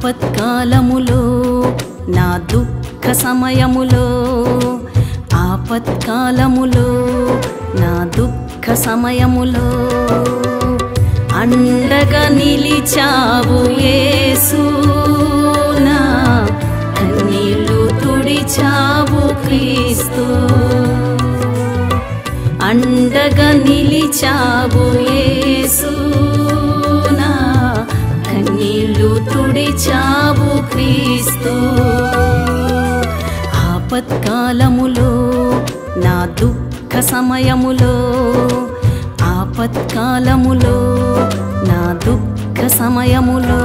ఆపత్కాలములో నా దుఃఖ సమయములో ఆపత్కాలములో నా దుఃఖ సమయములో అండగా నిలిచావు యేసు నా కన్నీళ్ళు తుడిచావు క్రీస్తు అండగా నిలిచావు యేసు నా కన్నీళ్ళు తుడిచావు క్రీస్తు ఆపత్కాలములో నా దుఃఖ సమయములో ఆపత్కాలములో నా దుఃఖ సమయములో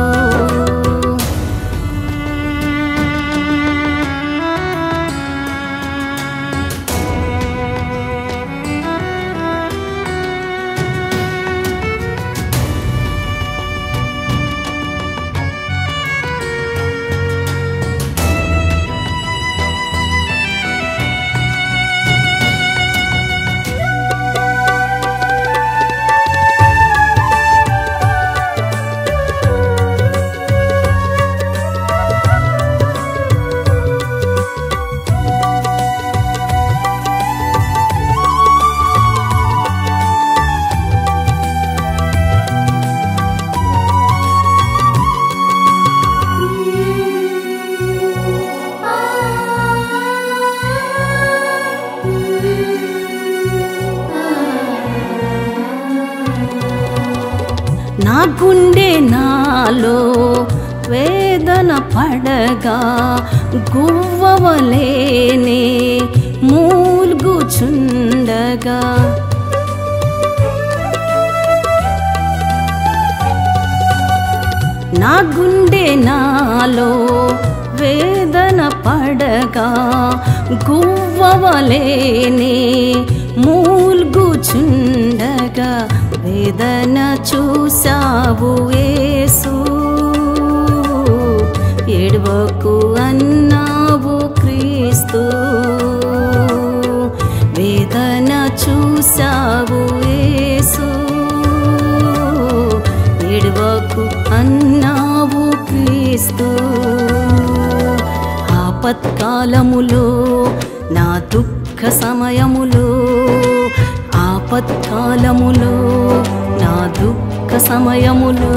నా గుండె నాలో వేదన పడగా గువ్వవలేనే మూల్గుచుండగా నా గుండె నాలో వేదన పడగా గువ్వవలేనే మూల్గుచుండగా వేదన చూసావు యేసు ఏడవకు అన్నావు క్రీస్తు వేదన చూసావు యేసు ఏడవకు అన్నావు క్రీస్తు ఆపత్కాలములో నా దుఃఖ సమయములో ఆపత్కాలములో నా దుఃఖ సమయములో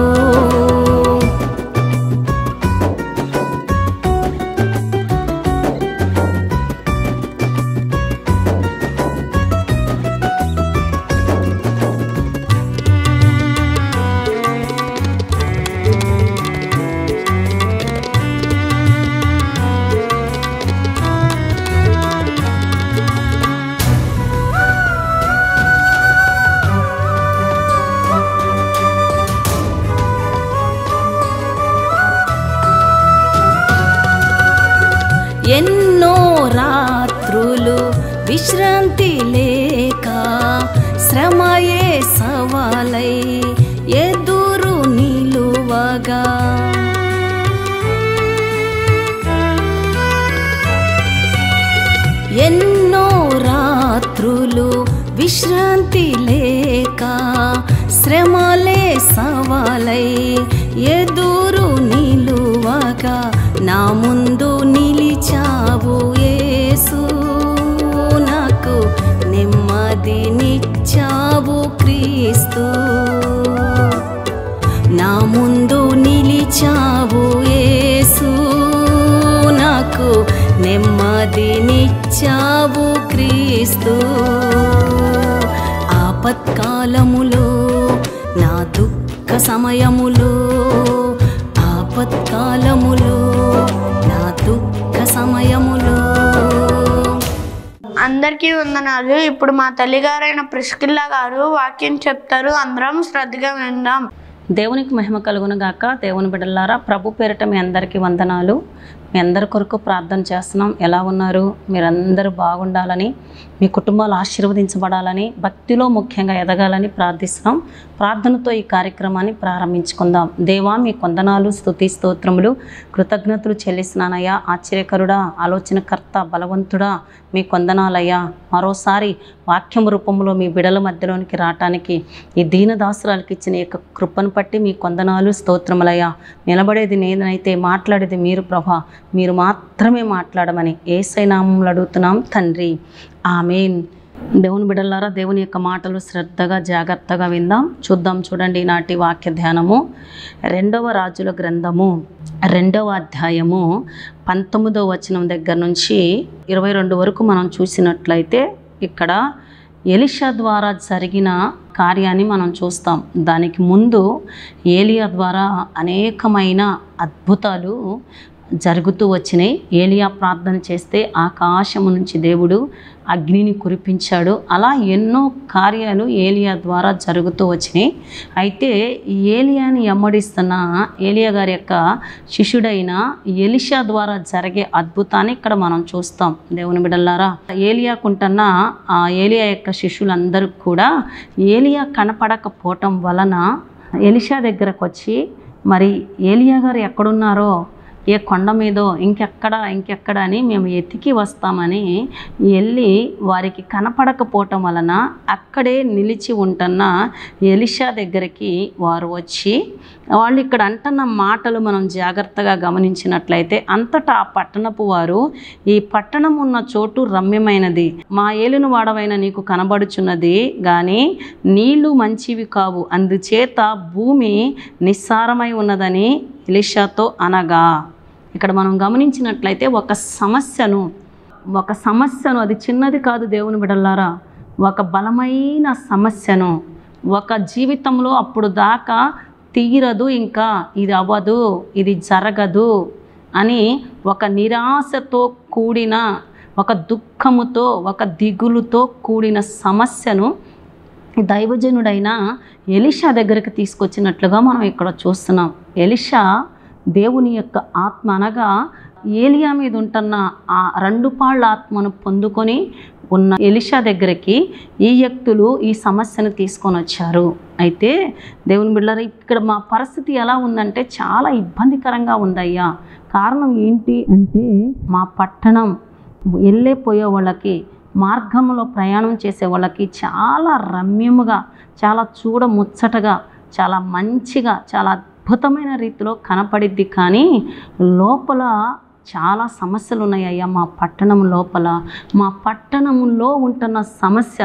ఎన్నో రాత్రులు విశ్రాంతి లేక శ్రమయే సవాలై ఎదురు నిలువగా ఎన్నో రాత్రులు విశ్రాంతి లేక శ్రమలే సవాలై ఎదురు నిలువగా నా ముందు నిలిచావు యేసు నాకు నెమ్మదినిచ్చావు క్రీస్తు నా ముందు నిలిచావు యేసు నాకు నెమ్మదినిచ్చావు క్రీస్తు ఆపత్కాలములో నా దుఃఖ సమయములో ఆపత్కాలములో నా దుఃఖ సమయములో అందరికీ వందనాలు ఇప్పుడు మా తల్లిగారైన ప్రిస్కిల్లా గారు వాక్యం చెప్తారు అందరం శ్రద్ధగా విందాం దేవునికి మహిమ కలుగును గాక దేవుని బిడ్డలారా ప్రభు పేరిట మీ అందరికీ వందనాలు మీ అందరి కొరకు ప్రార్థన చేస్తున్నాం ఎలా ఉన్నారు మీరందరూ బాగుండాలని మీ కుటుంబాలు ఆశీర్వదించబడాలని భక్తిలో ముఖ్యంగా ఎదగాలని ప్రార్థిస్తున్నాం ప్రార్థనతో ఈ కార్యక్రమాన్ని ప్రారంభించుకుందాం దేవా మీ కొందనాలు స్తుతి స్తోత్రములు కృతజ్ఞతలు చెల్లిస్తున్నానయ్యా ఆశ్చర్యకరుడా ఆలోచనకర్త బలవంతుడా మీ కొందనాలయ్యా మరోసారి వాక్యం రూపంలో మీ బిడల మధ్యలోనికి రావటానికి ఈ దీనదాసురాలకి ఇచ్చిన ఈ యొక్క కృపను బట్టి మీ కొందనాలు స్తోత్రములయ్యా నిలబడేది నేనైతే మాట్లాడేది మీరు ప్రభా మీరు మాత్రమే మాట్లాడమని ఏసై నామంలో అడుగుతున్నాం తండ్రి ఆమెన్ దేవుని బిడ్డలారా దేవుని యొక్క మాటలు శ్రద్ధగా జాగ్రత్తగా విందాం చూద్దాం చూడండి ఈనాటి వాక్య ధ్యానము రెండవ రాజుల గ్రంథము రెండవ అధ్యాయము పంతొమ్మిదవ వచనం దగ్గర నుంచి ఇరవై రెండు వరకు మనం చూసినట్లయితే ఇక్కడ ఎలిషా ద్వారా జరిగిన కార్యాన్ని మనం చూస్తాం దానికి ముందు ఏలియా ద్వారా అనేకమైన అద్భుతాలు జరుగుతూ వచ్చినాయి ఏలియా ప్రార్థన చేస్తే ఆకాశము నుంచి దేవుడు అగ్నిని కురిపించాడు అలా ఎన్నో కార్యాలు ఏలియా ద్వారా జరుగుతూ వచ్చినాయి అయితే ఈ ఏలియాని ఎమ్మడిస్తున్న ఏలియా గారి యొక్క శిష్యుడైన ఎలిషా ద్వారా జరిగే అద్భుతాన్ని ఇక్కడ మనం చూస్తాం దేవుని బిడల్లారా ఏలియాకుంటున్న ఆ ఏలియా యొక్క శిష్యులందరూ కూడా ఏలియా కనపడకపోవటం వలన ఎలిషా దగ్గరకు వచ్చి మరి ఏలియా గారు ఎక్కడున్నారో ఏ కొండ మీదో ఇంకెక్కడ ఇంకెక్కడ అని మేము ఎతికి వస్తామని వెళ్ళి వారికి కనపడకపోవటం వలన అక్కడే నిలిచి ఉంటున్న ఎలిషా దగ్గరికి వారు వచ్చి వాళ్ళు ఇక్కడ అంటున్న మాటలు మనం జాగ్రత్తగా గమనించినట్లయితే అంతటా ఆ పట్టణపు వారు ఈ పట్టణం ఉన్న చోటు రమ్యమైనది మా ఏలును వాడవైన నీకు కనబడుచున్నది కానీ నీళ్లు మంచివి కావు అందుచేత భూమి నిస్సారమై ఉన్నదని ఎలిషాతో అనగా ఇక్కడ మనం గమనించినట్లయితే ఒక సమస్యను ఒక సమస్యను అది చిన్నది కాదు దేవుని బిడల్లారా ఒక బలమైన సమస్యను ఒక జీవితంలో అప్పుడు దాకా తీరదు ఇంకా ఇది అవ్వదు ఇది జరగదు అని ఒక నిరాశతో కూడిన ఒక దుఃఖముతో ఒక దిగులుతో కూడిన సమస్యను దైవజనుడైన ఎలిషా దగ్గరికి తీసుకొచ్చినట్లుగా మనం ఇక్కడ చూస్తున్నాం ఎలిషా దేవుని యొక్క ఆత్మ అనగా ఏలియా మీద ఉంటున్న ఆ రెండు పాళ్ళ ఆత్మను పొందుకొని ఉన్న ఎలిషా దగ్గరికి ఈ వ్యక్తులు ఈ సమస్యను తీసుకొని వచ్చారు అయితే దేవుని బిడ్డలారా ఇక్కడ మా పరిస్థితి ఎలా ఉందంటే చాలా ఇబ్బందికరంగా ఉందయ్యా కారణం ఏంటి అంటే మా పట్టణం వెళ్ళే పోయే వాళ్ళకి మార్గంలో ప్రయాణం చేసే వాళ్ళకి చాలా రమ్యముగా చాలా చూడముచ్చటగా చాలా మంచిగా చాలా అద్భుతమైన రీతిలో కనపడిద్ది కానీ లోపల చాలా సమస్యలు ఉన్నాయ్యా మా పట్టణం లోపల మా పట్టణంలో ఉంటున్న సమస్య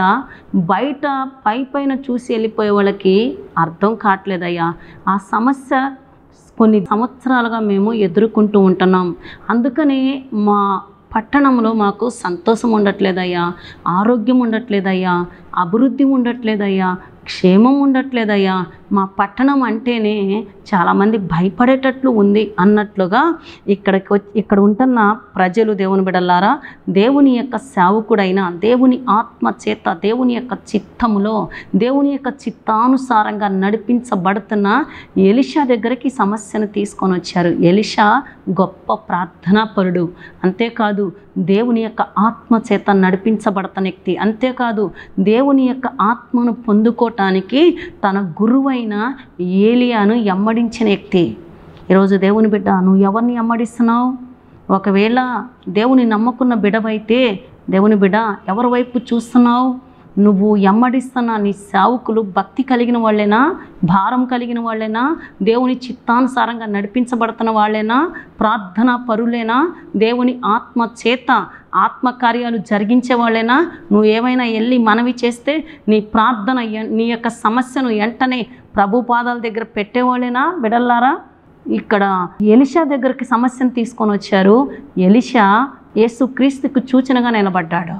బయట పై పైన చూసి వెళ్ళిపోయే వాళ్ళకి అర్థం కావట్లేదయ్యా ఆ సమస్య కొన్ని సంవత్సరాలుగా మేము ఎదుర్కొంటూ ఉంటున్నాం అందుకనే మా పట్టణంలో మాకు సంతోషం ఉండట్లేదయ్యా ఆరోగ్యం ఉండట్లేదయ్యా అభివృద్ధి ఉండట్లేదయ్యా క్షేమం ఉండట్లేదయ్యా మా పట్టణం అంటేనే చాలామంది భయపడేటట్లు ఉంది అన్నట్లుగా ఇక్కడికి వచ్చి ఇక్కడ ఉంటున్న ప్రజలు దేవుని బిడల్లారా దేవుని యొక్క సేవకుడైన దేవుని ఆత్మ చేత దేవుని యొక్క చిత్తములో దేవుని యొక్క చిత్తానుసారంగా నడిపించబడుతున్న ఎలిషా దగ్గరికి సమస్యను తీసుకొని వచ్చారు ఎలిషా గొప్ప ప్రార్థనాపరుడు అంతేకాదు దేవుని యొక్క ఆత్మ చేత నడిపించబడతన వ్యక్తి అంతేకాదు దేవుని యొక్క ఆత్మను పొందుకోవటానికి తన గురువైన ఏలియాను ఎమ్మడించిన వ్యక్తి ఈరోజు దేవుని బిడ్డ నువ్వు ఎవరిని ఎమ్మడిస్తున్నావు ఒకవేళ దేవుని నమ్మకున్న బిడవైతే దేవుని బిడ్డ ఎవరి వైపు చూస్తున్నావు నువ్వు ఎమ్మడిస్తున్న నీ సేవకులు భక్తి కలిగిన వాళ్ళేనా భారం కలిగిన వాళ్ళేనా దేవుని చిత్తానుసారంగా నడిపించబడుతున్న వాళ్ళేనా ప్రార్థనా పరులేనా దేవుని ఆత్మ చేత ఆత్మకార్యాలు జరిగించే వాళ్ళేనా నువ్వు ఏమైనా వెళ్ళి మనవి చేస్తే నీ ప్రార్థన ఎ- నీ యొక్క సమస్యను వెంటనే ప్రభు పాదాల దగ్గర పెట్టేవాళ్ళేనా బిడల్లారా ఇక్కడ ఎలిషా దగ్గరికి సమస్యను తీసుకొని వచ్చారు ఎలిషా యేసుక్రీస్తుకు సూచనగా నిలబడ్డాడు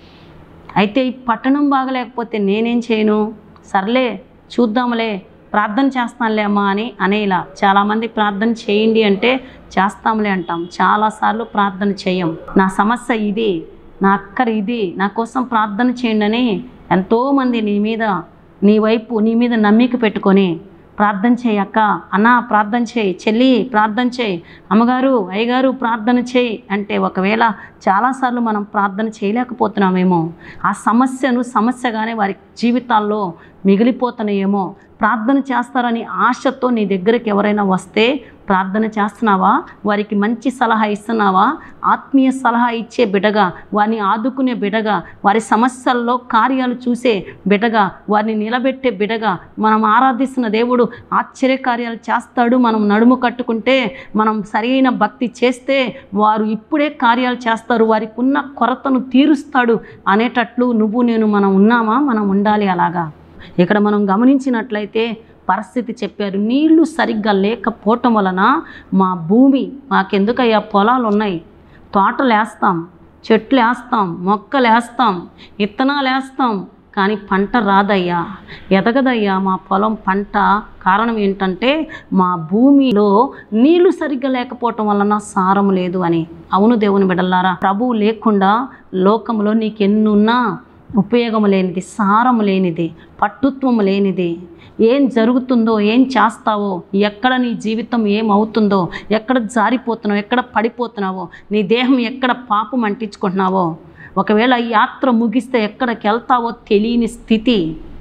అయితే ఈ పట్టణం బాగలేకపోతే నేనేం చేయను సర్లే చూద్దాంలే ప్రార్థన చేస్తానులే అమ్మా అని అనేలా చాలామంది ప్రార్థన చేయండి అంటే చేస్తాంలే అంటాం చాలాసార్లు ప్రార్థన చేయం నా సమస్య ఇది నా అక్కర ఇది నా కోసం ప్రార్థన చేయండి అని ఎంతోమంది నీ మీద నీ వైపు నీ మీద నమ్మిక పెట్టుకొని ప్రార్థన చేయి అక్క అన్న ప్రార్థన చేయి చెల్లి ప్రార్థన చేయి అమ్మగారు అయ్యగారు ప్రార్థన చేయి అంటే ఒకవేళ చాలాసార్లు మనం ప్రార్థన చేయలేకపోతున్నామేమో ఆ సమస్యను సమస్యగానే వారి జీవితాల్లో మిగిలిపోతున్నాయేమో ప్రార్థన చేస్తారని ఆశతో నీ దగ్గరికి ఎవరైనా వస్తే ప్రార్థన చేస్తున్నావా వారికి మంచి సలహా ఇస్తున్నావా ఆత్మీయ సలహా ఇచ్చే బిడగా వారిని ఆదుకునే బిడగా వారి సమస్యల్లో కార్యాలు చూసే బిడగా వారిని నిలబెట్టే బిడగా మనం ఆరాధిస్తున్న దేవుడు ఆశ్చర్య కార్యాలు చేస్తాడు మనం నడుము కట్టుకుంటే మనం సరైన భక్తి చేస్తే వారు ఇప్పుడే కార్యాలు చేస్తారు వారికి ఉన్న కొరతను తీరుస్తాడు అనేటట్లు నువ్వు నేను మనం ఉన్నామా మనం ఉండాలి అలాగా ఇక్కడ మనం గమనించినట్లయితే పరిస్థితి చెప్పారు నీళ్లు సరిగ్గా లేకపోవటం వలన మా భూమి మాకెందుకయ్యా పొలాలు ఉన్నాయి తోటలు వేస్తాం చెట్లు వేస్తాం మొక్కలు వేస్తాం విత్తనాలు వేస్తాం కానీ పంట రాదయ్యా ఎదగదయ్యా మా పొలం పంట కారణం ఏంటంటే మా భూమిలో నీళ్లు సరిగ్గా లేకపోవటం వలన సారం లేదు అని అవును దేవుని బిడ్డలారా ప్రభువు లేకుండా లోకంలో నీకెన్నున్నా ఉపయోగం లేనిది సారం లేనిది పట్టుత్వం లేనిది ఏం జరుగుతుందో ఏం చేస్తావో ఎక్కడ నీ జీవితం ఏమవుతుందో ఎక్కడ జారిపోతున్నావో ఎక్కడ పడిపోతున్నావో నీ దేహం ఎక్కడ పాపం అంటించుకుంటున్నావో ఒకవేళ ఈ యాత్ర ముగిస్తే ఎక్కడికి వెళ్తావో తెలియని స్థితి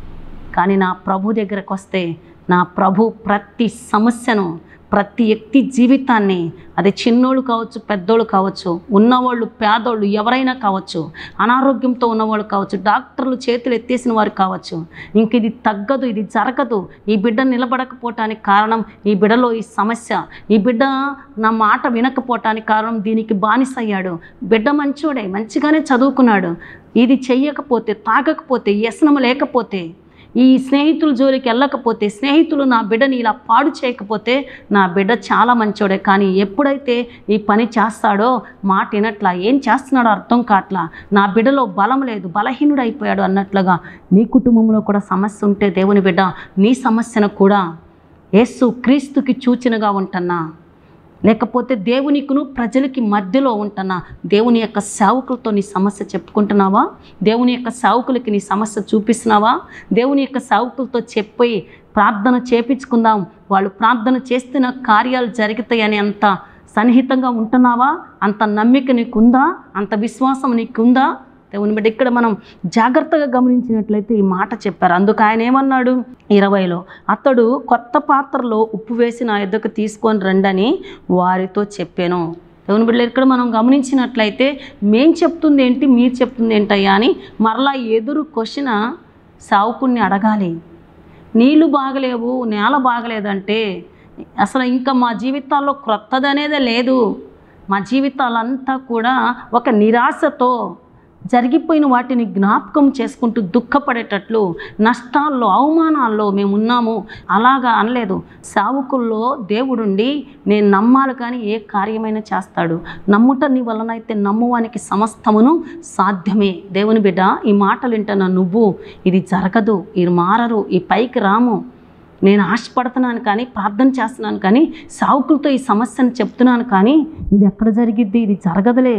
కానీ నా ప్రభు దగ్గరకు వస్తే నా ప్రభు ప్రతి సమస్యను ప్రతి వ్యక్తి జీవితాన్ని అది చిన్నోళ్ళు కావచ్చు పెద్దోళ్ళు కావచ్చు ఉన్నవాళ్ళు పేదోళ్ళు ఎవరైనా కావచ్చు అనారోగ్యంతో ఉన్నవాళ్ళు కావచ్చు డాక్టర్లు చేతులు ఎత్తేసిన వారు కావచ్చు ఇంక ఇది తగ్గదు ఇది జరగదు ఈ బిడ్డ నిలబడకపోవటానికి కారణం ఈ బిడ్డలో ఈ సమస్య ఈ బిడ్డ నా మాట వినకపోవటానికి కారణం దీనికి బానిస అయ్యాడు బిడ్డ మంచోడే మంచిగానే చదువుకున్నాడు ఇది చెయ్యకపోతే తాగకపోతే వ్యసనం లేకపోతే ఈ స్నేహితుల జోలికి వెళ్ళకపోతే స్నేహితులు నా బిడ్డని ఇలా పాడు చేయకపోతే నా బిడ్డ చాలా మంచోడే కానీ ఎప్పుడైతే ఈ పని చేస్తాడో మాట వినట్లా ఏం చేస్తున్నాడో అర్థం కావట్లా నా బిడ్డలో బలం లేదు బలహీనుడు అయిపోయాడు అన్నట్లుగా నీ కుటుంబంలో కూడా సమస్య ఉంటే దేవుని బిడ్డ నీ సమస్యను కూడా యేసు క్రీస్తుకి సూచనగా ఉంటున్నా లేకపోతే దేవునికును ప్రజలకి మధ్యలో ఉంటున్నా దేవుని యొక్క సేవకులతో నీ సమస్య చెప్పుకుంటున్నావా దేవుని యొక్క సేవకులకి నీ సమస్య చూపిస్తున్నావా దేవుని యొక్క సేవకులతో చెప్పి ప్రార్థన చేపించుకుందాం వాళ్ళు ప్రార్థన చేస్తున్న కార్యాలు జరుగుతాయని అంత సన్నిహితంగా ఉంటున్నావా అంత నమ్మిక నీకుందా అంత విశ్వాసం నీకుందా దేవుని బిడ్డ ఇక్కడ మనం జాగ్రత్తగా గమనించినట్లయితే ఈ మాట చెప్పారు అందుకు ఆయన ఏమన్నాడు ఇరవైలో అతడు కొత్త పాత్రలో ఉప్పు వేసి నా ఎద్దకు తీసుకొని రండని వారితో చెప్పాను దేవుని బిడ్డలు ఇక్కడ మనం గమనించినట్లయితే మేం చెప్తుంది ఏంటి మీరు చెప్తుంది ఏంటయ్యా అని మరలా ఎదురు క్వశ్చన్ సావుకుణ్ణి అడగాలి నీళ్లు బాగలేవు నేల బాగలేదంటే అసలు ఇంకా మా జీవితాల్లో క్రొత్తది అనేదే లేదు మా జీవితాలంతా కూడా ఒక నిరాశతో జరిగిపోయిన వాటిని జ్ఞాపకం చేసుకుంటూ దుఃఖపడేటట్లు నష్టాల్లో అవమానాల్లో మేము ఉన్నాము అలాగా అనలేదు సావుకుల్లో దేవుడుండి నేను నమ్మాలి కానీ ఏ కార్యమైనా చేస్తాడు నమ్ముట నీ వలనైతే నమ్మువానికి సమస్తమును సాధ్యమే దేవుని బిడ్డ ఈ మాటలు వింటున్న నువ్వు ఇది జరగదు ఇది మారరు ఈ పైకి రాము నేను ఆశపడుతున్నాను కానీ ప్రార్థన చేస్తున్నాను కానీ సావుకులతో ఈ సమస్యను చెప్తున్నాను కానీ ఇది ఎక్కడ జరిగిద్ది ఇది జరగదులే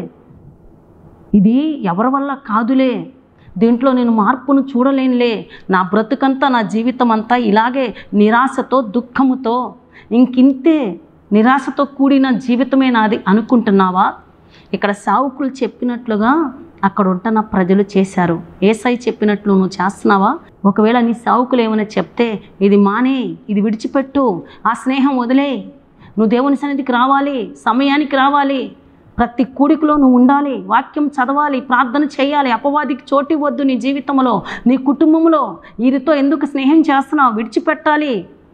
ఇది ఎవరి వల్ల కాదులే దీంట్లో నేను మార్పును చూడలేనులే నా బ్రతుకంతా నా జీవితం అంతా ఇలాగే నిరాశతో దుఃఖముతో ఇంకింతే నిరాశతో కూడిన జీవితమే నాది అనుకుంటున్నావా ఇక్కడ సావుకులు చెప్పినట్లుగా అక్కడ ఉంటున్న ప్రజలు చేశారు ఏసై చెప్పినట్లు నువ్వు చేస్తున్నావా ఒకవేళ నీ సావుకులు ఏమైనా చెప్తే ఇది మానే ఇది విడిచిపెట్టు ఆ స్నేహం వదిలే నువ్వు దేవుని సన్నిధికి రావాలి సమయానికి రావాలి ప్రతి కూడికలో నువ్వు ఉండాలి వాక్యం చదవాలి ప్రార్థన చేయాలి అపవాదికి చోటు వద్దు నీ జీవితంలో నీ కుటుంబంలో వీరితో ఎందుకు స్నేహం చేస్తున్నావు విడిచిపెట్టాలి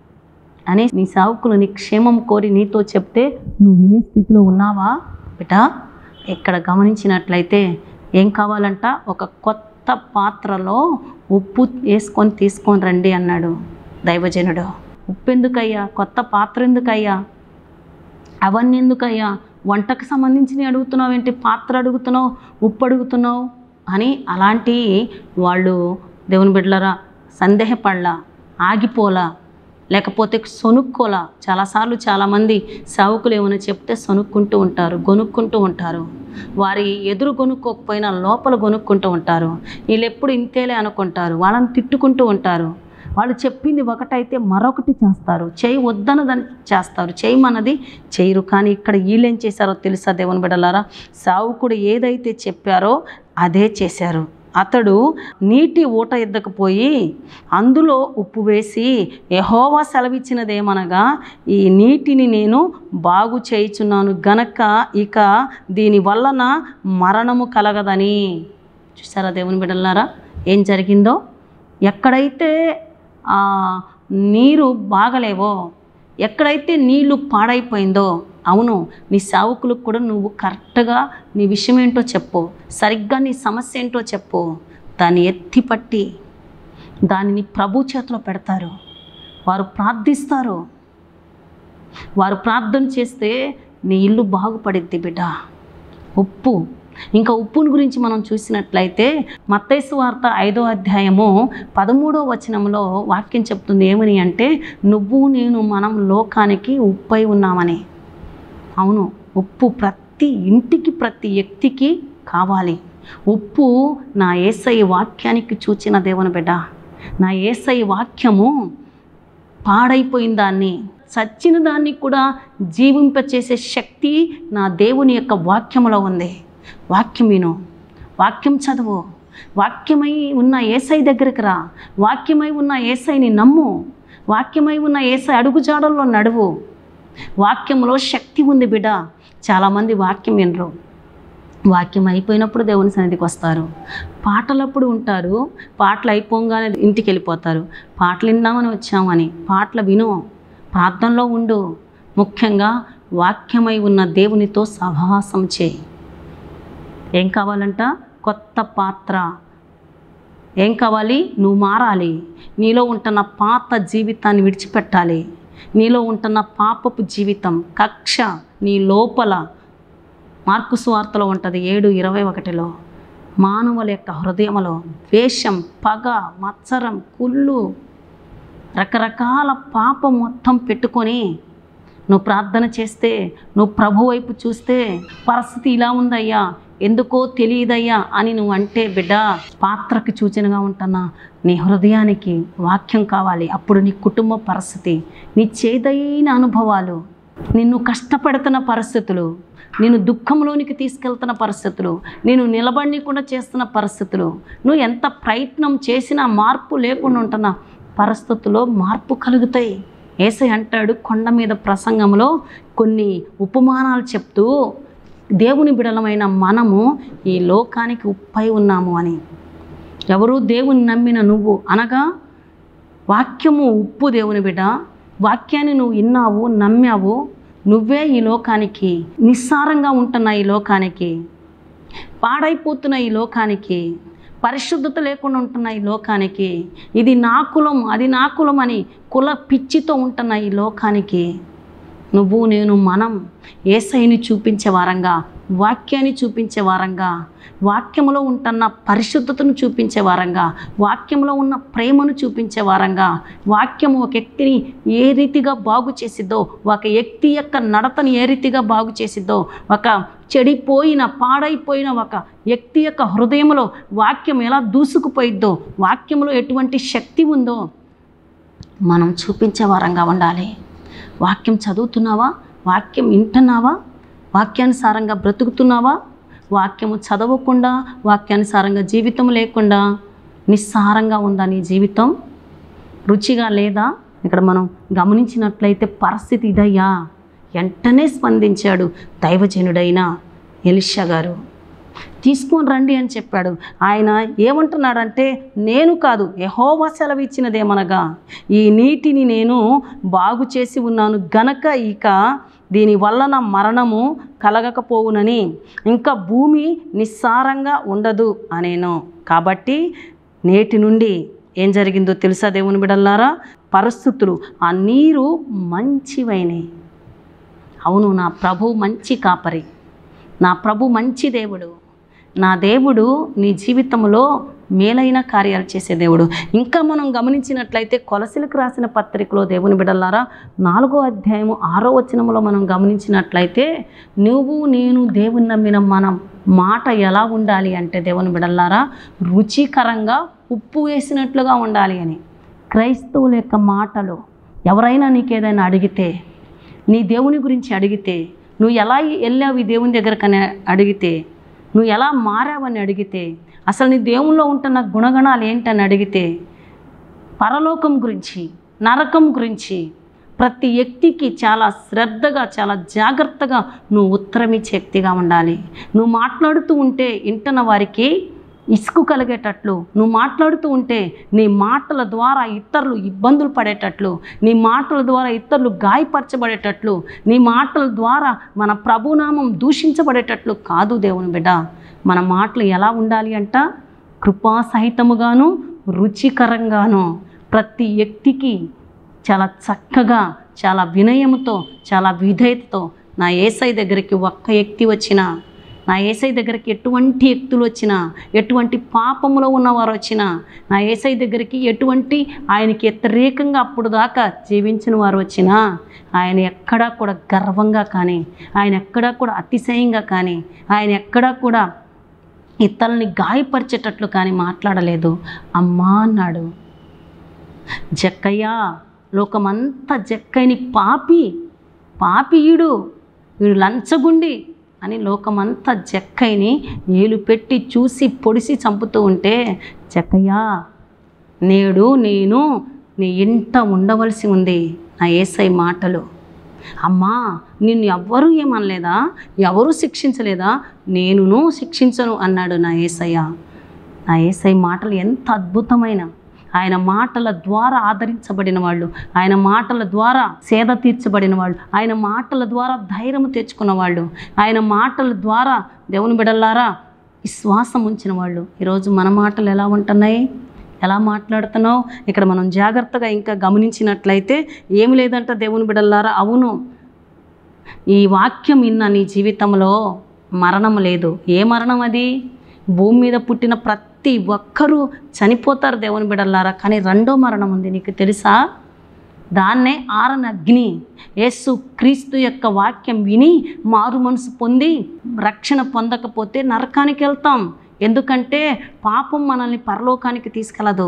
అని నీ సావుకులు నీ క్షేమం కోరి నీతో చెప్తే నువ్వు వినే స్థితిలో ఉన్నావా బిట ఇక్కడ గమనించినట్లయితే ఏం కావాలంట ఒక కొత్త పాత్రలో ఉప్పు వేసుకొని తీసుకొని రండి అన్నాడు దైవజనుడు ఉప్పు ఎందుకయ్యా కొత్త పాత్ర ఎందుకయ్యా అవన్నీ ఎందుకయ్యా వంటకు సంబంధించినవి అడుగుతున్నావు ఏంటి పాత్ర అడుగుతున్నావు ఉప్పు అడుగుతున్నావు అని అలాంటి వాళ్ళు దేవుని బిడ్డలరా సందేహపడలా ఆగిపోలా లేకపోతే సొనుక్కోలా చాలాసార్లు చాలామంది సావుకులు ఏమైనా చెప్తే సొనుక్కుంటూ ఉంటారు గొనుక్కుంటూ ఉంటారు వారి ఎదురు కొనుక్కోకపోయినా లోపల కొనుక్కుంటూ ఉంటారు వీళ్ళు ఎప్పుడు ఇంతేలే అనుకుంటారు వాళ్ళని తిట్టుకుంటూ ఉంటారు వాళ్ళు చెప్పింది ఒకటైతే మరొకటి చేస్తారు చేయి వద్దనదని చేస్తారు చేయమన్నది చేయరు కానీ ఇక్కడ వీళ్ళు ఏం చేశారో తెలుసా దేవుని బిడ్డలారా సావుకుడు ఏదైతే చెప్పారో అదే చేశారు అతడు నీటి ఊట ఎద్దకు పోయి అందులో ఉప్పు వేసి యహోవా సెలవిచ్చినదేమనగా ఈ నీటిని నేను బాగు చేయుచున్నాను గనక ఇక దీని వలన మరణము కలగదని చూసారా దేవుని బిడ్డలారా ఏం జరిగిందో ఎక్కడైతే ఆ నీరు బాగలేవో ఎక్కడైతే నీళ్లు పాడైపోయిందో అవును నీ సేవకులకు కూడా నువ్వు కరెక్ట్గా నీ విషయం ఏంటో చెప్పు సరిగ్గా నీ సమస్య ఏంటో చెప్పు దాన్ని ఎత్తిపట్టి దానిని ప్రభు చేతిలో పెడతారు వారు ప్రార్థిస్తారు వారు ప్రార్థన చేస్తే నీ ఇల్లు బాగుపడిద్ది బిడ్డ ఉప్పు ఇంకా ఉప్పుని గురించి మనం చూసినట్లయితే మత్తైసు వార్త ఐదో అధ్యాయము పదమూడో వచనంలో వాక్యం చెప్తుంది ఏమని అంటే నువ్వు నేను మనం లోకానికి ఉప్పై ఉన్నామని అవును ఉప్పు ప్రతి ఇంటికి ప్రతి వ్యక్తికి కావాలి ఉప్పు నా ఏసై వాక్యానికి చూచిన దేవుని బిడ్డ నా ఏసై వాక్యము పాడైపోయిన దాన్ని చచ్చిన దాన్ని కూడా జీవింపచేసే శక్తి నా దేవుని యొక్క వాక్యములో ఉంది వాక్యం విను వాక్యం చదువు వాక్యమై ఉన్న ఏసై దగ్గరికి రా వాక్యమై ఉన్న ఏసైని నమ్ము వాక్యమై ఉన్న ఏసై అడుగుజాడల్లో నడువు వాక్యంలో శక్తి ఉంది బిడ్డ చాలామంది వాక్యం వినరు వాక్యం అయిపోయినప్పుడు దేవుని సన్నిధికి వస్తారు పాటలప్పుడు ఉంటారు పాటలు అయిపోగానే ఇంటికి వెళ్ళిపోతారు పాటలు విందామని వచ్చామని పాటలు విను ప్రార్థనలో ఉండు ముఖ్యంగా వాక్యమై ఉన్న దేవునితో సహవాసం చేయి ఏం కావాలంట కొత్త పాత్ర ఏం కావాలి నువ్వు మారాలి నీలో ఉంటున్న పాత జీవితాన్ని విడిచిపెట్టాలి నీలో ఉంటున్న పాపపు జీవితం కక్ష నీ లోపల మార్కు సువార్తలో ఉంటుంది ఏడు ఇరవై ఒకటిలో మానవుల యొక్క హృదయంలో ద్వేషం పగ మత్సరం కుళ్ళు రకరకాల పాపం మొత్తం పెట్టుకొని నువ్వు ప్రార్థన చేస్తే నువ్వు ప్రభు వైపు చూస్తే పరిస్థితి ఇలా ఉందయ్యా ఎందుకో తెలియదయ్యా అని నువ్వు అంటే బిడ్డ పాత్రకి సూచనగా ఉంటున్నా నీ హృదయానికి వాక్యం కావాలి అప్పుడు నీ కుటుంబ పరిస్థితి నీ చేదైన అనుభవాలు నిన్ను కష్టపెడుతున్న పరిస్థితులు నేను దుఃఖంలోనికి తీసుకెళ్తున్న పరిస్థితులు నేను నిలబడనీయకుండా చేస్తున్న పరిస్థితులు నువ్వు ఎంత ప్రయత్నం చేసినా మార్పు లేకుండా ఉంటున్న పరిస్థితుల్లో మార్పు కలుగుతాయి ఏసై అంటాడు కొండ మీద ప్రసంగంలో కొన్ని ఉపమానాలు చెప్తూ దేవుని బిడలమైన మనము ఈ లోకానికి ఉప్పై ఉన్నాము అని ఎవరు దేవుని నమ్మిన నువ్వు అనగా వాక్యము ఉప్పు దేవుని బిడ్డ వాక్యాన్ని నువ్వు విన్నావు నమ్మావు నువ్వే ఈ లోకానికి నిస్సారంగా ఉంటున్న ఈ లోకానికి పాడైపోతున్న ఈ లోకానికి పరిశుద్ధత లేకుండా ఉంటున్న ఈ లోకానికి ఇది నా కులం అది నా కులం అని కుల పిచ్చితో ఉంటున్న ఈ లోకానికి నువ్వు నేను మనం ఏసైని చూపించే వారంగా వాక్యాన్ని చూపించే వారంగా వాక్యములో ఉంటున్న పరిశుద్ధతను చూపించే వారంగా వాక్యంలో ఉన్న ప్రేమను చూపించే వారంగా వాక్యము ఒక వ్యక్తిని ఏ రీతిగా బాగు చేసిద్దో ఒక వ్యక్తి యొక్క నడతను ఏ రీతిగా బాగు చేసిద్దో ఒక చెడిపోయిన పాడైపోయిన ఒక వ్యక్తి యొక్క హృదయంలో వాక్యం ఎలా దూసుకుపోయిద్దో వాక్యంలో ఎటువంటి శక్తి ఉందో మనం చూపించే వారంగా ఉండాలి వాక్యం చదువుతున్నావా వాక్యం వింటున్నావా వాక్యానుసారంగా బ్రతుకుతున్నావా వాక్యము చదవకుండా వాక్యానుసారంగా జీవితం లేకుండా నిస్సారంగా ఉందా నీ జీవితం రుచిగా లేదా ఇక్కడ మనం గమనించినట్లయితే పరిస్థితి ఇదయ్యా వెంటనే స్పందించాడు దైవజనుడైన ఎలిషా గారు తీసుకొని రండి అని చెప్పాడు ఆయన ఏమంటున్నాడంటే నేను కాదు యహోవా సెలవిచ్చినదేమనగా ఈ నీటిని నేను బాగు చేసి ఉన్నాను గనక ఇక దీని వలన మరణము కలగకపోవునని ఇంకా భూమి నిస్సారంగా ఉండదు అనేను కాబట్టి నేటి నుండి ఏం జరిగిందో తెలుసా దేవుని బిడల్లారా పరిస్థితులు ఆ నీరు మంచివైనవి అవును నా ప్రభు మంచి కాపరి నా ప్రభు మంచి దేవుడు నా దేవుడు నీ జీవితంలో మేలైన కార్యాలు చేసే దేవుడు ఇంకా మనం గమనించినట్లయితే కొలసిలకు రాసిన పత్రికలో దేవుని బిడల్లారా నాలుగో అధ్యాయము ఆరో వచనంలో మనం గమనించినట్లయితే నువ్వు నేను దేవుని నమ్మిన మనం మాట ఎలా ఉండాలి అంటే దేవుని బిడల్లారా రుచికరంగా ఉప్పు వేసినట్లుగా ఉండాలి అని క్రైస్తవుల యొక్క మాటలు ఎవరైనా నీకేదైనా అడిగితే నీ దేవుని గురించి అడిగితే నువ్వు ఎలా వెళ్ళావు ఈ దేవుని దగ్గరకని అడిగితే నువ్వు ఎలా మారావని అడిగితే అసలు నీ దేవుల్లో ఉంటున్న గుణగణాలు ఏంటని అడిగితే పరలోకం గురించి నరకం గురించి ప్రతి వ్యక్తికి చాలా శ్రద్ధగా చాలా జాగ్రత్తగా నువ్వు ఉత్తరం ఇచ్చే వ్యక్తిగా ఉండాలి నువ్వు మాట్లాడుతూ ఉంటే ఇంటన వారికి ఇసుకు కలిగేటట్లు నువ్వు మాట్లాడుతూ ఉంటే నీ మాటల ద్వారా ఇతరులు ఇబ్బందులు పడేటట్లు నీ మాటల ద్వారా ఇతరులు గాయపరచబడేటట్లు నీ మాటల ద్వారా మన ప్రభునామం దూషించబడేటట్లు కాదు దేవుని బిడ్డ మన మాటలు ఎలా ఉండాలి అంట కృపాసహితముగాను రుచికరంగాను ప్రతి వ్యక్తికి చాలా చక్కగా చాలా వినయముతో చాలా విధేయతతో నా ఏసై దగ్గరికి ఒక్క వ్యక్తి వచ్చినా నా ఏసై దగ్గరికి ఎటువంటి వ్యక్తులు వచ్చినా ఎటువంటి పాపములో ఉన్నవారు వచ్చినా నా ఏసై దగ్గరికి ఎటువంటి ఆయనకి వ్యతిరేకంగా అప్పుడు దాకా జీవించిన వారు వచ్చినా ఆయన ఎక్కడా కూడా గర్వంగా కానీ ఆయన ఎక్కడా కూడా అతిశయంగా కానీ ఆయన ఎక్కడా కూడా ఇతరుల్ని గాయపరిచేటట్లు కానీ మాట్లాడలేదు అమ్మా అన్నాడు జక్కయ్య లోకమంతా జక్కయ్యని పాపి పాపియుడు వీడు లంచగుండి అని లోకమంతా జక్కయ్యని ఏలు పెట్టి చూసి పొడిసి చంపుతూ ఉంటే జక్కయ్య నేడు నేను నీ ఇంట ఉండవలసి ఉంది నా ఏసై మాటలు అమ్మా నిన్ను ఎవ్వరూ ఏమనలేదా ఎవరు శిక్షించలేదా నేనును శిక్షించను అన్నాడు నా ఏసయ్య నా ఏసై మాటలు ఎంత అద్భుతమైన ఆయన మాటల ద్వారా ఆదరించబడిన వాళ్ళు ఆయన మాటల ద్వారా సేద తీర్చబడిన వాళ్ళు ఆయన మాటల ద్వారా ధైర్యం తెచ్చుకున్న వాళ్ళు ఆయన మాటల ద్వారా దేవుని బిడల్లారా విశ్వాసం ఉంచిన వాళ్ళు ఈరోజు మన మాటలు ఎలా ఉంటున్నాయి ఎలా మాట్లాడుతున్నావు ఇక్కడ మనం జాగ్రత్తగా ఇంకా గమనించినట్లయితే ఏమి లేదంట దేవుని బిడల్లారా అవును ఈ వాక్యం విన్న నీ జీవితంలో మరణం లేదు ఏ మరణం అది భూమి మీద పుట్టిన ప్రతి ఒక్కరూ చనిపోతారు దేవుని బిడల్లారా కానీ రెండో మరణం ఉంది నీకు తెలుసా దాన్నే ఆరన అగ్ని యేసు క్రీస్తు యొక్క వాక్యం విని మారు మనసు పొంది రక్షణ పొందకపోతే నరకానికి వెళ్తాం ఎందుకంటే పాపం మనల్ని పరలోకానికి తీసుకెళ్ళదు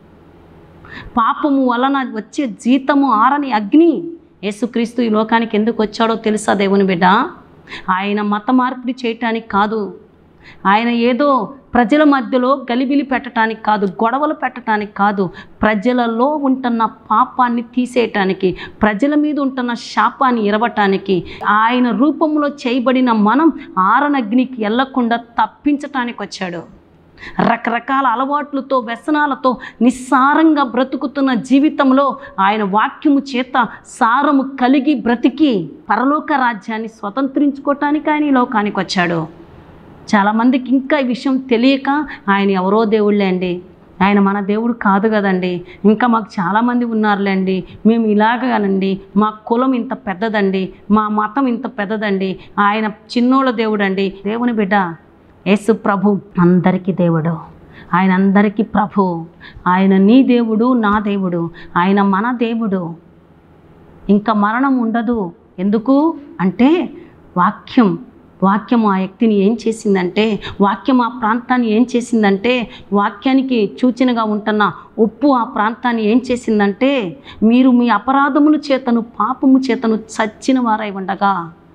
పాపము వలన వచ్చే జీతము ఆరని అగ్ని యేసుక్రీస్తు ఈ లోకానికి ఎందుకు వచ్చాడో తెలుసా దేవుని బిడ్డ ఆయన మత మార్పిడి చేయటానికి కాదు ఆయన ఏదో ప్రజల మధ్యలో గలిబిలి పెట్టడానికి కాదు గొడవలు పెట్టడానికి కాదు ప్రజలలో ఉంటున్న పాపాన్ని తీసేయటానికి ప్రజల మీద ఉంటున్న శాపాన్ని ఇరవటానికి ఆయన రూపంలో చేయబడిన మనం ఆరనగ్నికి వెళ్లకుండా తప్పించటానికి వచ్చాడు రకరకాల అలవాట్లతో వ్యసనాలతో నిస్సారంగా బ్రతుకుతున్న జీవితంలో ఆయన వాక్యము చేత సారము కలిగి బ్రతికి పరలోక రాజ్యాన్ని స్వతంత్రించుకోవటానికి ఆయన ఈ లోకానికి వచ్చాడు చాలామందికి ఇంకా ఈ విషయం తెలియక ఆయన ఎవరో దేవుళ్ళే అండి ఆయన మన దేవుడు కాదు కదండి ఇంకా మాకు చాలామంది ఉన్నారులేండి మేము ఇలాగనండి మా కులం ఇంత పెద్దదండి మా మతం ఇంత పెద్దదండి ఆయన చిన్నోళ్ళ దేవుడండి దేవుని బిడ్డ యేసు ప్రభు అందరికీ దేవుడు ఆయన అందరికీ ప్రభు ఆయన నీ దేవుడు నా దేవుడు ఆయన మన దేవుడు ఇంకా మరణం ఉండదు ఎందుకు అంటే వాక్యం వాక్యం ఆ వ్యక్తిని ఏం చేసిందంటే వాక్యం ఆ ప్రాంతాన్ని ఏం చేసిందంటే వాక్యానికి సూచనగా ఉంటున్న ఉప్పు ఆ ప్రాంతాన్ని ఏం చేసిందంటే మీరు మీ అపరాధముల చేతను పాపము చేతను చచ్చిన వారై ఉండగా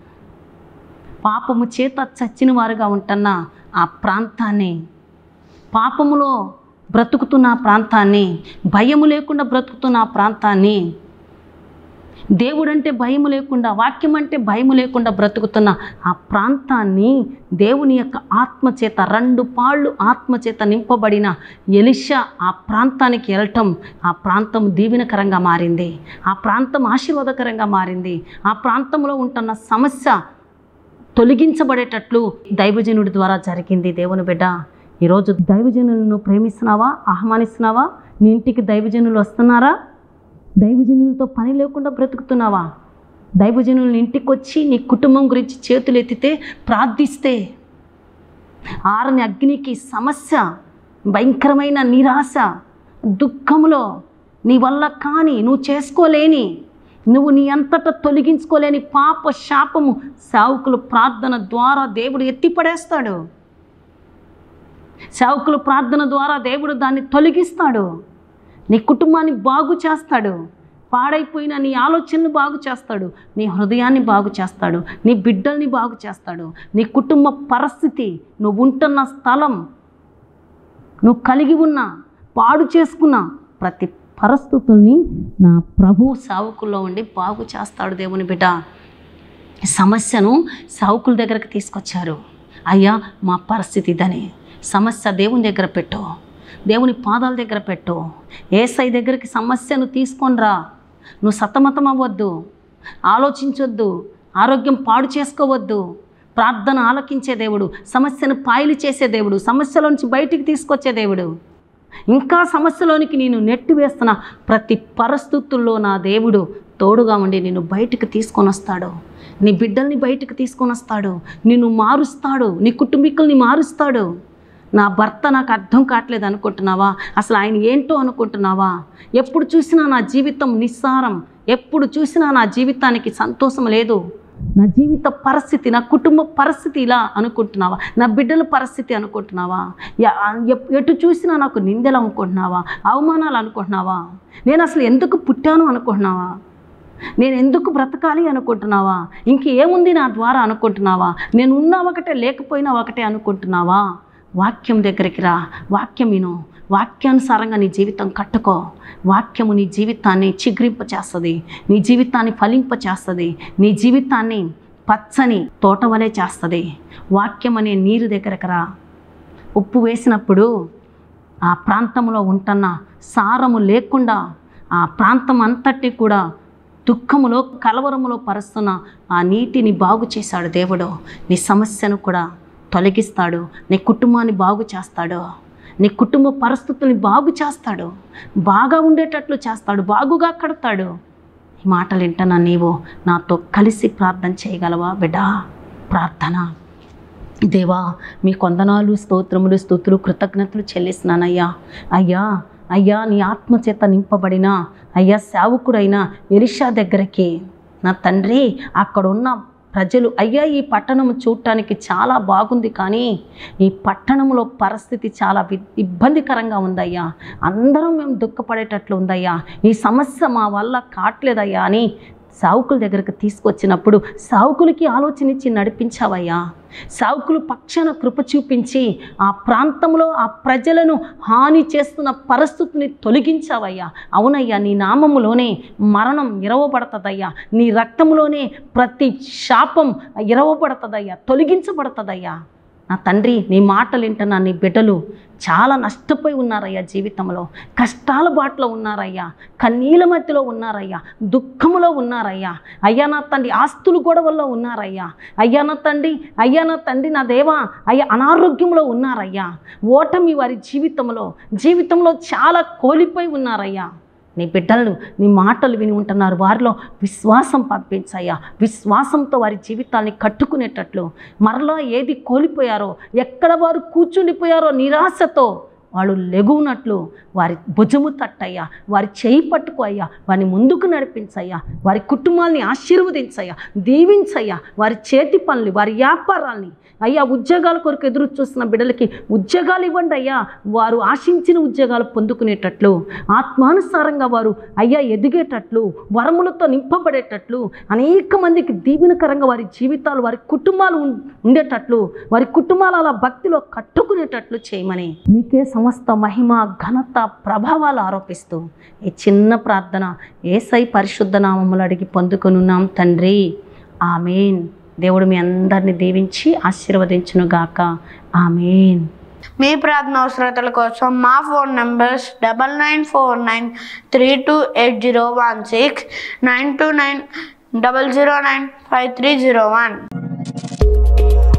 పాపము చేత చచ్చిన వారుగా ఉంటున్న ఆ ప్రాంతాన్ని పాపములో బ్రతుకుతున్న ఆ ప్రాంతాన్ని భయము లేకుండా బ్రతుకుతున్న ఆ ప్రాంతాన్ని దేవుడంటే భయము లేకుండా వాక్యం అంటే భయము లేకుండా బ్రతుకుతున్న ఆ ప్రాంతాన్ని దేవుని యొక్క ఆత్మచేత రెండు పాళ్ళు ఆత్మచేత నింపబడిన ఎలిషా ఆ ప్రాంతానికి వెళ్ళటం ఆ ప్రాంతం దీవెనకరంగా మారింది ఆ ప్రాంతం ఆశీర్వాదకరంగా మారింది ఆ ప్రాంతంలో ఉంటున్న సమస్య తొలగించబడేటట్లు దైవజనుడి ద్వారా జరిగింది దేవుని బిడ్డ ఈరోజు దైవజనులను ప్రేమిస్తున్నావా ఆహ్వానిస్తున్నావా నీ ఇంటికి దైవజనులు వస్తున్నారా దైవజనులతో పని లేకుండా బ్రతుకుతున్నావా దైవజనుల ఇంటికి వచ్చి నీ కుటుంబం గురించి చేతులు ఎత్తితే ప్రార్థిస్తే ఆరని అగ్నికి సమస్య భయంకరమైన నిరాశ దుఃఖములో నీ వల్ల కాని నువ్వు చేసుకోలేని నువ్వు నీ అంతట తొలగించుకోలేని పాప శాపము సావుకుల ప్రార్థన ద్వారా దేవుడు ఎత్తిపడేస్తాడు సేవకుల ప్రార్థన ద్వారా దేవుడు దాన్ని తొలగిస్తాడు నీ కుటుంబాన్ని బాగు చేస్తాడు పాడైపోయిన నీ ఆలోచనలు బాగు చేస్తాడు నీ హృదయాన్ని బాగు చేస్తాడు నీ బిడ్డల్ని బాగు చేస్తాడు నీ కుటుంబ పరిస్థితి నువ్వు ఉంటున్న స్థలం నువ్వు కలిగి ఉన్న పాడు చేసుకున్న ప్రతి పరిస్థితుల్ని నా ప్రభు సావుకుల్లో ఉండి బాగు చేస్తాడు దేవుని బిడ్డ సమస్యను సావుకుల దగ్గరకు తీసుకొచ్చారు అయ్యా మా పరిస్థితి ఇదని సమస్య దేవుని దగ్గర పెట్టు దేవుని పాదాల దగ్గర పెట్టు ఏసై దగ్గరికి సమస్యను తీసుకొని రా నువ్వు సతమతం అవ్వద్దు ఆలోచించొద్దు ఆరోగ్యం పాడు చేసుకోవద్దు ప్రార్థన ఆలకించే దేవుడు సమస్యను పాయలు చేసే దేవుడు సమస్యలోంచి బయటికి తీసుకొచ్చే దేవుడు ఇంకా సమస్యలోనికి నేను నెట్టి వేస్తున్న ప్రతి పరిస్థితుల్లో నా దేవుడు తోడుగా ఉండి నిన్ను బయటికి తీసుకొని వస్తాడు నీ బిడ్డల్ని బయటికి తీసుకొని వస్తాడు నిన్ను మారుస్తాడు నీ కుటుంబీకుల్ని మారుస్తాడు నా భర్త నాకు అర్థం కావట్లేదు అనుకుంటున్నావా అసలు ఆయన ఏంటో అనుకుంటున్నావా ఎప్పుడు చూసినా నా జీవితం నిస్సారం ఎప్పుడు చూసినా నా జీవితానికి సంతోషం లేదు నా జీవిత పరిస్థితి నా కుటుంబ పరిస్థితి ఇలా అనుకుంటున్నావా నా బిడ్డల పరిస్థితి అనుకుంటున్నావా యా- ఎప్- ఎటు చూసినా నాకు నిందలు అనుకుంటున్నావా అవమానాలు అనుకుంటున్నావా నేను అసలు ఎందుకు పుట్టాను అనుకుంటున్నావా నేను ఎందుకు బ్రతకాలి అనుకుంటున్నావా ఇంకేముంది నా ద్వారా అనుకుంటున్నావా నేను ఉన్నా ఒకటే లేకపోయినా ఒకటే అనుకుంటున్నావా వాక్యం దగ్గరికి రా వాక్యం విను వాక్యానుసారంగా నీ జీవితం కట్టుకో వాక్యము నీ జీవితాన్ని చిగురింప చేస్తుంది నీ జీవితాన్ని ఫలింప చేస్తుంది నీ జీవితాన్ని పచ్చని తోట వలె చేస్తుంది వాక్యం అనే నీరు దగ్గరకు రా ఉప్పు వేసినప్పుడు ఆ ప్రాంతంలో ఉంటున్న సారము లేకుండా ఆ ప్రాంతం అంతటి కూడా దుఃఖములో కలవరములో పరుస్తున్న ఆ నీటిని బాగు చేశాడు దేవుడు నీ సమస్యను కూడా తొలగిస్తాడు నీ కుటుంబాన్ని బాగు చేస్తాడు నీ కుటుంబ పరిస్థితుల్ని బాగు చేస్తాడు బాగా ఉండేటట్లు చేస్తాడు బాగుగా కడతాడు ఈ మాటలు వింటున్నా నీవు నాతో కలిసి ప్రార్థన చేయగలవా బిడ్డ ప్రార్థన దేవా మీ కొందనాలు స్తోత్రములు స్తుతులు కృతజ్ఞతలు చెల్లిస్తున్నానయ్యా అయ్యా అయ్యా నీ ఆత్మచేత నింపబడిన అయ్యా సేవకుడైన ఎలిషా దగ్గరికి నా తండ్రి అక్కడ ఉన్న ప్రజలు అయ్యా ఈ పట్టణం చూడటానికి చాలా బాగుంది కానీ ఈ పట్టణంలో పరిస్థితి చాలా వి- ఇబ్బందికరంగా ఉందయ్యా అందరం మేము దుఃఖపడేటట్లు ఉందయ్యా ఈ సమస్య మా వల్ల కావట్లేదయ్యా అని సావుకుల దగ్గరకు తీసుకొచ్చినప్పుడు సావుకులకి ఆలోచన ఇచ్చి నడిపించావయ్యా సావుకులు పక్షాన కృప చూపించి ఆ ప్రాంతంలో ఆ ప్రజలను హాని చేస్తున్న పరిస్థితిని తొలగించావయ్యా అవునయ్యా నీ నామములోనే మరణం ఇరవబడుతుందయ్యా నీ రక్తములోనే ప్రతి శాపం ఇరవబడుతుందయ్యా తొలగించబడుతుందయ్యా నా తండ్రి నీ మాటలు వింటున్నా నీ బిడ్డలు చాలా నష్టపోయి ఉన్నారయ్యా జీవితంలో కష్టాల బాటలో ఉన్నారయ్యా కన్నీల మధ్యలో ఉన్నారయ్యా దుఃఖములో ఉన్నారయ్యా అయ్యా నా తండ్రి ఆస్తులు గొడవల్లో ఉన్నారయ్యా అయ్యా నా తండ్రి అయ్యా నా తండ్రి నా దేవా అయ్యా అనారోగ్యంలో ఉన్నారయ్యా ఓటమి వారి జీవితంలో జీవితంలో చాలా కోల్పోయి ఉన్నారయ్యా నీ బిడ్డలను నీ మాటలు విని ఉంటున్నారు వారిలో విశ్వాసం పంపించయ్యా విశ్వాసంతో వారి జీవితాన్ని కట్టుకునేటట్లు మరలా ఏది కోల్పోయారో ఎక్కడ వారు కూర్చుండిపోయారో నిరాశతో వాళ్ళు లెగునట్లు వారి భుజము తట్టయ్యా వారి చేయి పట్టుకో అయ్యా వారిని ముందుకు నడిపించయ్యా వారి కుటుంబాన్ని ఆశీర్వదించయ్యా దీవించయ్యా వారి చేతి పనులు వారి వ్యాపారాల్ని అయ్యా ఉద్యోగాల కొరకు ఎదురు చూస్తున్న బిడ్డలకి ఉద్యోగాలు ఇవ్వండి అయ్యా వారు ఆశించిన ఉద్యోగాలు పొందుకునేటట్లు ఆత్మానుసారంగా వారు అయ్యా ఎదిగేటట్లు వరములతో నింపబడేటట్లు అనేక మందికి దీవెనకరంగా వారి జీవితాలు వారి కుటుంబాలు ఉం- ఉండేటట్లు వారి కుటుంబాలు అలా భక్తిలో కట్టుకునేటట్లు చేయమని మీకే సమస్త మహిమ ఘనత ప్రభావాలు ఆరోపిస్తూ ఈ చిన్న ప్రార్థన ఏసై పరిశుద్ధ నామములు అడిగి పొందుకొనున్నాం తండ్రి ఆమెన్ దేవుడు మీ అందరిని దీవించి ఆశీర్వదించును గాక ఆమెన్ మీ ప్రార్థన అవసరతల కోసం మా phone numbers double nine four nine three two eight zero one six nine two nine double zero nine five three zero one